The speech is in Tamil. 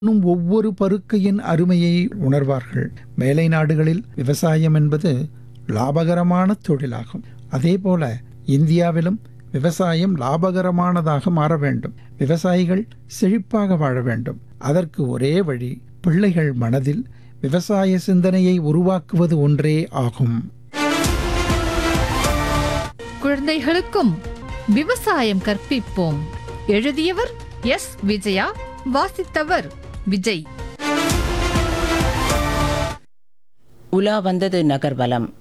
இன்னும் ஒவ்வொரு பருக்கையின் அருமையை உணர்வார்கள் மேலை நாடுகளில் விவசாயம் என்பது லாபகரமான தொழிலாகும் அதேபோல இந்தியாவிலும் விவசாயம் லாபகரமானதாக மாற வேண்டும் விவசாயிகள் செழிப்பாக வாழ வேண்டும் அதற்கு ஒரே வழி பிள்ளைகள் மனதில் விவசாய சிந்தனையை உருவாக்குவது ஒன்றே ஆகும் குழந்தைகளுக்கும் விவசாயம் கற்பிப்போம் எழுதியவர் எஸ் விஜயா வாசித்தவர் விஜய் உலா வந்தது நகர்வலம்